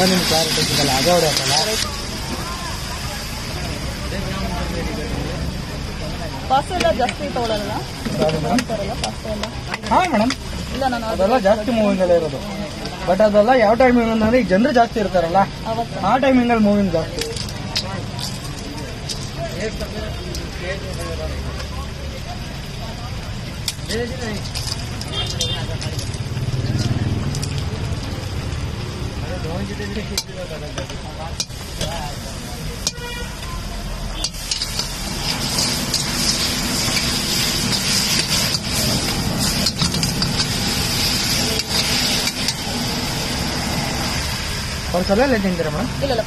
ನಿಮ್ಗೆ ಕ್ಲಾರಿಟಿ ಸಿಗಲ್ಲ ಅದೇ ಹೊಡೆಯತ್ತಲ್ಲ ಪಾಸ್ ಎಲ್ಲ ಜಾಸ್ತಿ ತಗೊಳ್ಳಲ್ಲ ಯಾವ್ದು ಮೇಡಮ್ ಬರಲ್ಲ ಪಾಸ್ ಎಲ್ಲ ಹಾಂ ಮೇಡಮ್ ಇಲ್ಲ ನಾನು ಅದು ಅದೆಲ್ಲ ಜಾಸ್ತಿ ಮೂವಿಂಗ್ ಎಲ್ಲ ಇರೋದು ಬಟ್ ಅದೆಲ್ಲ ಯಾವ ಟೈಮಿಂಗ್ ಅಂದ್ರೆ ಈಗ ಜನರು ಜಾಸ್ತಿ ಇರ್ತಾರಲ್ಲ ಅವತ್ತು ಆ ಟೈಮಿಂಗ್ ಅಲ್ಲಿ ಮೂವಿಂಗ್ ಜಾಸ್ತಿ ಒಂದ್ಸಲ ಎಲ್ಲ ತಿಂತೀರಾ ಮೇಡಮ್ ಇಲ್ಲ ಇಲ್ಲ